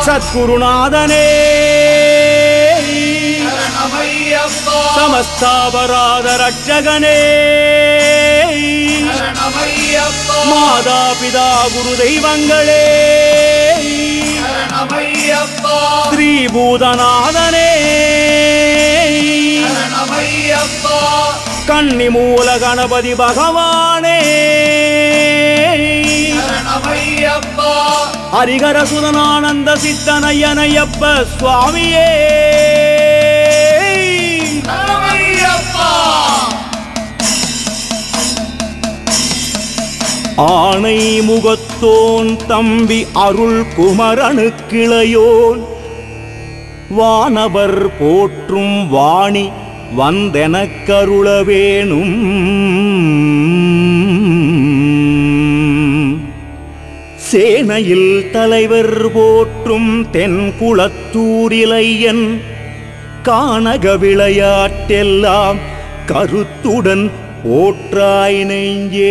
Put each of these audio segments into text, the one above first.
சத்குருநாதனே சரணமையப்பா சமஸ்தாபராத ரட்சகனே சரணமையப்பா மாதா பிதா குரு தெய்வங்களே சரணமையப்பா ஸ்ரீபூதநாதனே சரணமையப்பா கன்னி மூல கணபதி பகவானே சரணமையப்பா ஹரிகர சுதனானந்த சித்தனையனையப்ப சுவாமியே சரணமையப்பா ஆணை முகத்தோன் தம்பி அருள் குமரனுக்கிளையோன் வானவர் போற்றும் வாணி வந்தெனக்கருள வேணும் சேனையில் தலைவர் போற்றும் தென்குளத்தூரிலையன் கானக விளையாட்டெல்லாம் கருத்துடன் போற்றாய் நெஞ்சே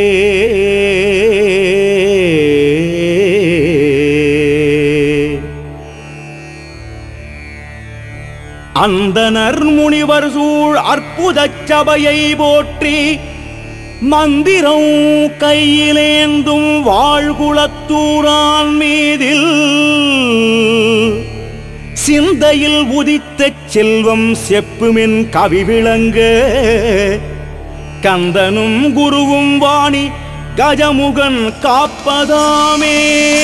அந்தனர் முனிவர் சூழ் அற்புதச் சபையை போற்றி மந்திரம் கையிலேந்தும் வாழ்குளத்தூரான் மீதில் சிந்தையில் உதித்த செல்வம் செப்புமென் கவி விளங்க கந்தனும் குருவும் வாணி கஜமுகன் காப்பதாமே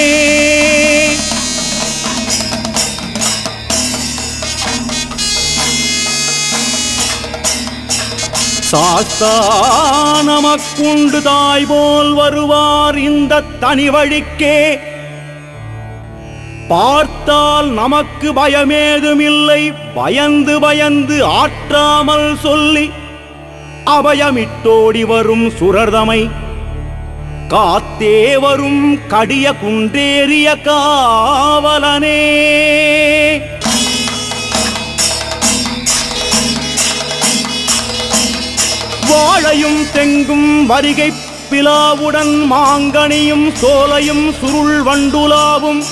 சாஸ்தானமக்குண்டு தாய் போல் வருவார் இந்த தனி வழிக்கே பார்த்தால் நமக்கு பயமேதுமில்லை பயந்து பயந்து ஆற்றாமல் சொல்லி அபயமிட்டோடி வரும் சுரர்தமை காத்தே வரும் கடிய குன்றேறிய காவலனே வாழையும் தெங்கும் வரிகை பிலாவுடன் மாங்கனியும் சோலையும் சுருள் வண்டுலாவும்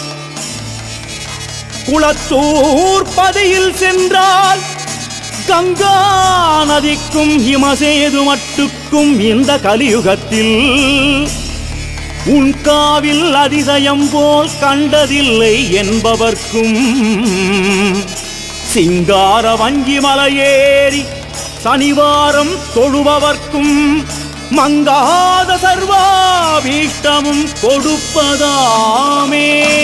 குளத்தூர் பதியில் சென்றால் கங்கா நதிக்கும் இமசேது மட்டுக்கும் இந்த கலியுகத்தில் உன் காவில் அதிசயம் போல் கண்டதில்லை என்பவர்க்கும் சிங்கார வஞ்சி மலையேறி சனிவாரம் தொழுபவர்க்கும் மங்காத சர்வாபீஷ்டமும் கொடுப்பதாமே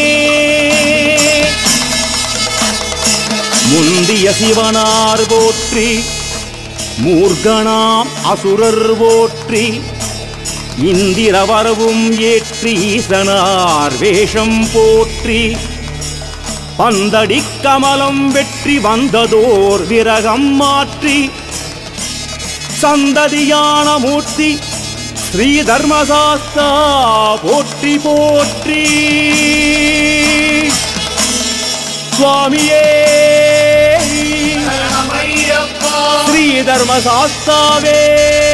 முந்திய சிவனார் போற்றி மூர்கனாம் அசுரர் போற்றி இந்திர வரவும் ஏற்றி ஈசனார் வேஷம் போற்றி பந்தடி கமலம் வெற்றி வந்ததோர் விரகம் மாற்றி சந்ததியான மூர்த்தி ஸ்ரீ தர்மசாஸ்தா போற்றி போற்றி சுவாமியே சரணமையப்பா ஸ்ரீ தர்மசாஸ்தாவே